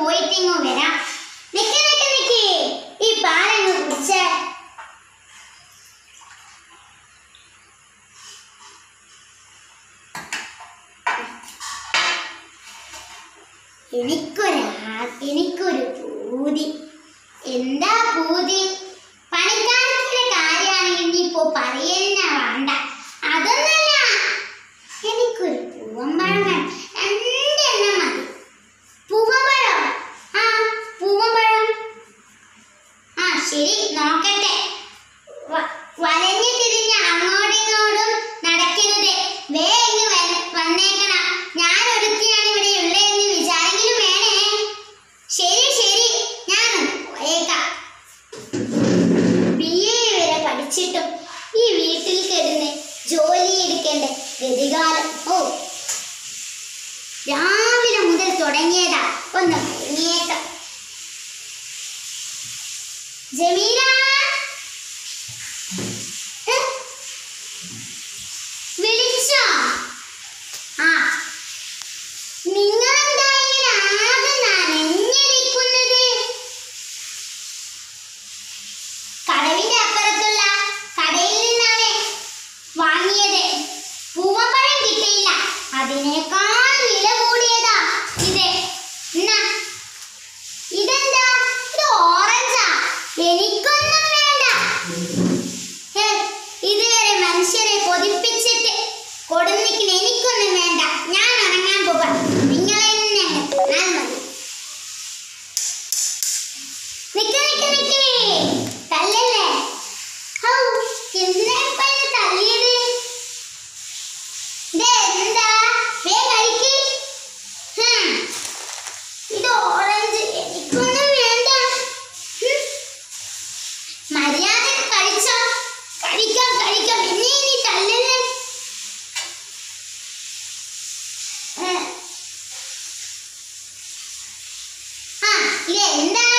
പോയിട്ടിങ്ങോ വരാം നിക്ക് നിക്ക് നിക്ക് ഈ പാലങ്ങ് കുടിച്ചേ എനിക്കൊരു ആ- എനിക്കൊരു പൂതി എന്താ പൂതി പണിക്കാരത്തിന്റെ കാര്യമാണെങ്കിൽ നീ ഇപ്പോ പറയുന്ന വേണ്ട അതൊന്നല്ല എനിക്കൊരു പൂവമ്പഴം വേണം രണ്ടെണ്ണം മതി പൂവമ്പഴം ആ പൂവമ്പഴം ആ ശരി നോക്കട്ടെ വ- വലഞ്ഞു തിരിഞ്ഞ് അങ്ങോട്ടും ഇങ്ങോട്ടും നടക്കരുത് വേ ഇങ്ങ് വ- വന്നേക്കണം ഞാൻ ഒരുത്തിയാണ് ഇവിടെ ഉള്ളതെന്ന് വിചാരെങ്കിലും വേണേ ശരി ശരി ഞാൻ പോയേക്കാം ബി എ വരെ പഠിച്ചിട്ടും ഈ വീട്ടിൽ കിടന്ന് ജോലി എടുക്കേണ്ട ഗതികാലം ഓ രാവിലെ മുതൽ തുടങ്ങിയതാ ഒന്ന് ഇറങ്ങിയേക്കാം ജമീല ഏ? വിളിച്ചോ ആ നിങ്ങളെന്താ ഇങ്ങനെ ആകെ നനഞ്ഞിരിക്കുന്നത് കടവിന്റെ അപ്പുറത്തുള്ള കടയിൽ നിന്നാണ് വാങ്ങിയത് പൂവപ്പഴം കിട്ടിയില്ല അതിനേക്കാൾ വില കൂടിയതാ ഇത് എന്നാ ഇതെന്താ ഇത് ഓറഞ്ചാ എനിക്കൊന്നും വേണ്ട ഹേ, ഇതുവരെ മനുഷ്യരെ കൊതിപ്പിച്ചിട്ട് കൊടുന്നിക്കിന് എനിക്കൊന്നും വേണ്ട ഞാൻ ഇറങ്ങാൻ പോകാം നിങ്ങൾ തന്നെ ഞാൻ മതി നിക്ക് നിക്ക് നിക്ക് തല്ലല്ലേ ഹൗ എന്തിനാ ഇപ്പൊ എന്നെ തല്ലിയത് ദേ എന്താ വേ കഴിക്ക് ഹും. ഇത് ഓറഞ്ച് എനിക്കൊന്നും വേണ്ട ഹും. മര്യാദ കഴിച്ചോ കഴിക്കാം കഴിക്കാം പിന്നെ നീ തല്ലല്ലേ ഏ. ആ ഇത് എന്താ